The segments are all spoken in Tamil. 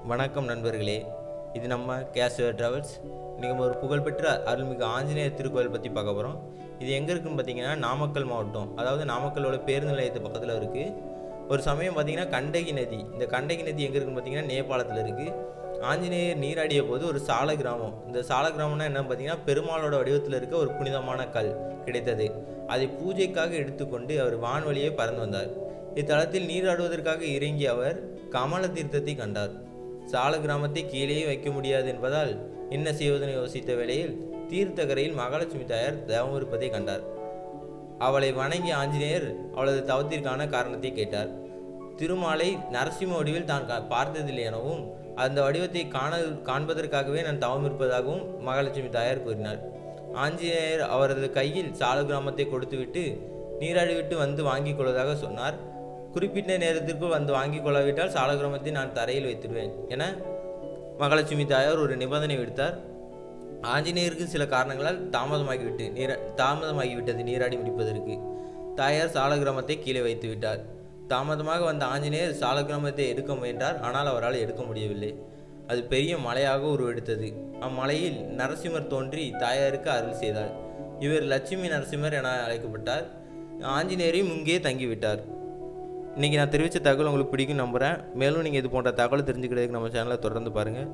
வணக்கம் நண்பர்களே இது நம்ம கேஷுவர் ட்ராவல்ஸ் இன்றைக்கி நம்ம ஒரு புகழ்பெற்ற அருள்மிகு ஆஞ்சநேயர் திருக்கோயில் பற்றி பார்க்க போகிறோம் இது எங்கே இருக்குன்னு பார்த்தீங்கன்னா நாமக்கல் மாவட்டம் அதாவது நாமக்கலோட பேருந்து நிலையத்து பக்கத்தில் இருக்குது ஒரு சமயம் பார்த்தீங்கன்னா கண்டகி நதி இந்த கண்டகி நதி எங்கே இருக்குன்னு பார்த்தீங்கன்னா நேபாளத்தில் இருக்குது ஆஞ்சநேயர் நீராடிய போது ஒரு சால கிராமம் இந்த சால கிராமம்னா என்ன பார்த்தீங்கன்னா பெருமாளோட வடிவத்தில் இருக்க ஒரு புனிதமான கல் கிடைத்தது அதை பூஜைக்காக எடுத்துக்கொண்டு அவர் வான்வழியே பறந்து வந்தார் இத்தலத்தில் நீராடுவதற்காக இறங்கிய அவர் கமல தீர்த்தத்தை கண்டார் சால கிராமத்தை கீழேயே வைக்க முடியாது என்பதால் என்ன செய்வதென யோசித்த வேளையில் தீர்த்தக்கரையில் மகாலட்சுமி தாயார் தவம் இருப்பதை கண்டார் அவளை வணங்கிய ஆஞ்சநேயர் அவளது தவத்திற்கான காரணத்தை கேட்டார் திருமாலை நரசிம்ம வடிவில் தான் கா- பார்த்ததில்லை எனவும் அந்த வடிவத்தை காண காண்பதற்காகவே நான் தவம் இருப்பதாகவும் மகாலட்சுமி தாயார் கூறினார் ஆஞ்சநேயர் அவரது கையில் சால கிராமத்தை கொடுத்துவிட்டு நீராடிவிட்டு வந்து வாங்கிக் கொள்வதாக சொன்னார் குறிப்பிட்ட நேரத்திற்குள் வந்து வாங்கிக் கொள்ளாவிட்டால் சால கிராமத்தை நான் தரையில் வைத்திடுவேன் என மகாலட்சுமி தாயார் ஒரு நிபந்தனை விடுத்தார் ஆஞ்சநேயருக்கு சில காரணங்களால் தாமதமாகிவிட்டு நீர தாமதமாகிவிட்டது நீராடி முடிப்பதற்கு தாயார் சாலக்கிராமத்தை கீழே வைத்து விட்டார் தாமதமாக வந்த ஆஞ்சநேயர் சாலக்கிராமத்தை எடுக்க முயன்றார் ஆனால் அவரால் எடுக்க முடியவில்லை அது பெரிய மலையாக உருவெடுத்தது அம்மலையில் நரசிம்மர் தோன்றி தாயாருக்கு அருள் செய்தார் இவர் லட்சுமி நரசிம்மர் என அழைக்கப்பட்டார் ஆஞ்சநேயரையும் இங்கே தங்கிவிட்டார் இன்றைக்கி நான் தெரிவித்த தகவல் உங்களுக்கு பிடிக்கும் நம்புகிறேன் மேலும் நீங்கள் இது போன்ற தகவலை தெரிஞ்சுக்கிறதுக்கு நம்ம சேனலை தொடர்ந்து பாருங்கள்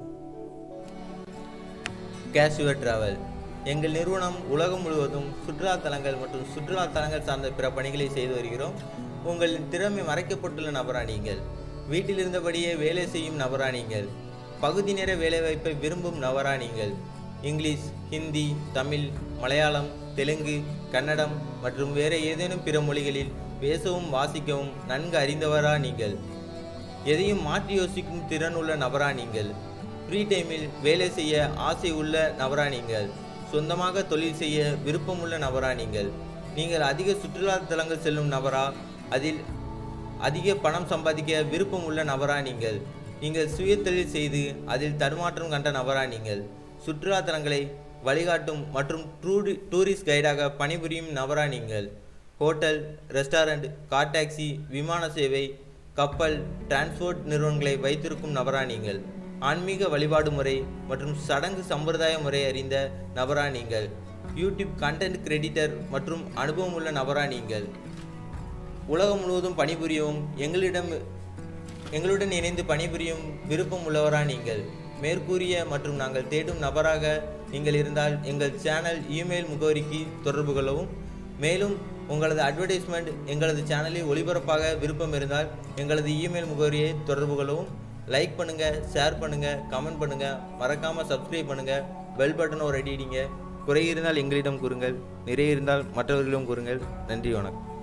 கேஷுவர் டிராவல் எங்கள் நிறுவனம் உலகம் முழுவதும் சுற்றுலா தலங்கள் மற்றும் சுற்றுலா தலங்கள் சார்ந்த பிற பணிகளை செய்து வருகிறோம் உங்களின் திறமை மறைக்கப்பட்டுள்ள நபரா நீங்கள் வீட்டில் இருந்தபடியே வேலை செய்யும் நபரா நீங்கள் பகுதி நேர வேலைவாய்ப்பை விரும்பும் நபரா நீங்கள் இங்கிலீஷ் ஹிந்தி தமிழ் மலையாளம் தெலுங்கு கன்னடம் மற்றும் வேறு ஏதேனும் பிற மொழிகளில் பேசவும் வாசிக்கவும் நன்கு அறிந்தவரா நீங்கள் எதையும் மாற்றி யோசிக்கும் திறன் உள்ள நபரா நீங்கள் ஃப்ரீ டைமில் வேலை செய்ய ஆசை உள்ள நபரா நீங்கள் சொந்தமாக தொழில் செய்ய விருப்பமுள்ள நபரா நீங்கள் நீங்கள் அதிக சுற்றுலா தலங்கள் செல்லும் நபரா அதில் அதிக பணம் சம்பாதிக்க விருப்பம் உள்ள நபரா நீங்கள் நீங்கள் சுய தொழில் செய்து அதில் தடுமாற்றம் கண்ட நபரா நீங்கள் சுற்றுலா தலங்களை வழிகாட்டும் மற்றும் டூரி டூரிஸ்ட் கைடாக பணிபுரியும் நபரா நீங்கள் ஹோட்டல் ரெஸ்டாரண்ட் கார் டாக்ஸி விமான சேவை கப்பல் டிரான்ஸ்போர்ட் நிறுவனங்களை வைத்திருக்கும் நபரா நீங்கள் ஆன்மீக வழிபாடு முறை மற்றும் சடங்கு சம்பிரதாய முறை அறிந்த நபரா நீங்கள் யூடியூப் கண்டென்ட் கிரெடிட்டர் மற்றும் அனுபவம் உள்ள நபரா நீங்கள் உலகம் முழுவதும் பணிபுரியவும் எங்களிடம் எங்களுடன் இணைந்து பணிபுரியும் விருப்பம் உள்ளவரா நீங்கள் மேற்கூறிய மற்றும் நாங்கள் தேடும் நபராக நீங்கள் இருந்தால் எங்கள் சேனல் இமெயில் முகவரிக்கு தொடர்பு கொள்ளவும் மேலும் உங்களது அட்வர்டைஸ்மெண்ட் எங்களது சேனலில் ஒளிபரப்பாக விருப்பம் இருந்தால் எங்களது இமெயில் முகவரியை தொடர்பு கொள்ளவும் லைக் பண்ணுங்கள் ஷேர் பண்ணுங்கள் கமெண்ட் பண்ணுங்கள் மறக்காமல் சப்ஸ்கிரைப் பண்ணுங்கள் பெல் பட்டன் ஒரு அடி அடிங்க குறை இருந்தால் எங்களிடம் கூறுங்கள் நிறைய இருந்தால் மற்றவர்களிடம் கூறுங்கள் நன்றி வணக்கம்